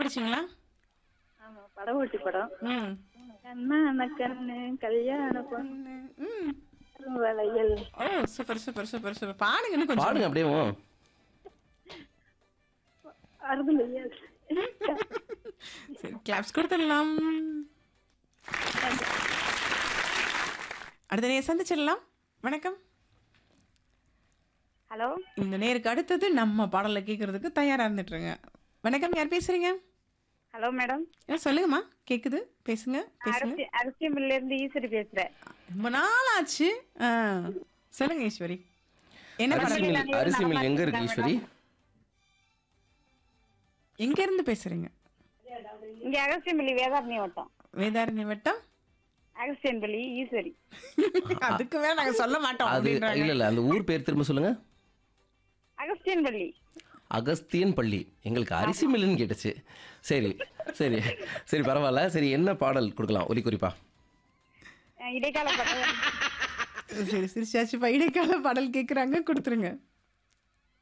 படிச்சீங்களா ஆமா படம் ஓட்டி படம் ம் கண்ணான கண்ணு கல்யாண பொண்ணு ம் வளையல் oh super super super super பாடுங்க இன்னும் கொஞ்சம் பாடுங்க அப்படியே அருதுலையா சரி கிளாப்ஸ் கொடுத்துடலாம் அடுத்த நேரம் சந்திச்சிடலாம் வணக்கம் ஹலோ இந்த நேருக்கு அடுத்தது நம்ம பாடலை கேட்கறதுக்கு தயாரா இருந்துட்டுருங்க வணக்கம் யார் பேசுறீங்க ஹலோ மேடம் ஆ, சொல்லுங்கம்மா கேக்குது பேசுங்க பேசுங்க அரிசி அரிசி மில்ல இருந்து ஈஸ்வரி பேசுறேன் ரொம்ப நாள் ஆச்சு ஆ, சொல்லுங்க ஈஸ்வரி என்ன அரிசி பாடல் மில் அரிசி மில் எங்க இருக்கு ஈஸ்வரி எங்க இருந்து பேசுறீங்க இங்க அகஸ்தியம்பள்ளி வேதாரண்ய வட்டம் வேதாரண்ய வட்டம் அகஸ்தியன்பள்ளி ஈஸ்வரி அதுக்கு மேல நாங்க சொல்ல மாட்டோம் அது அப்படின்றாங்க. இல்ல இல்ல அந்த ஊர் பேர் திரும்ப சொல்லுங்க அகஸ்தியன்பள்ளி அகஸ்தியன் பள்ளி எங்களுக்கு அரிசி மில்லுன்னு கேட்டுச்சு சரி சரி சரி பரவாயில்ல சரி என்ன பாடல் கொடுக்கலாம் ஒலி குறிப்பா அஹ் இடைக்கால படம் சரி சிரிச்சாச்சுப்பா இடைக்கால பாடல் கேக்குறாங்க கொடுத்துருங்க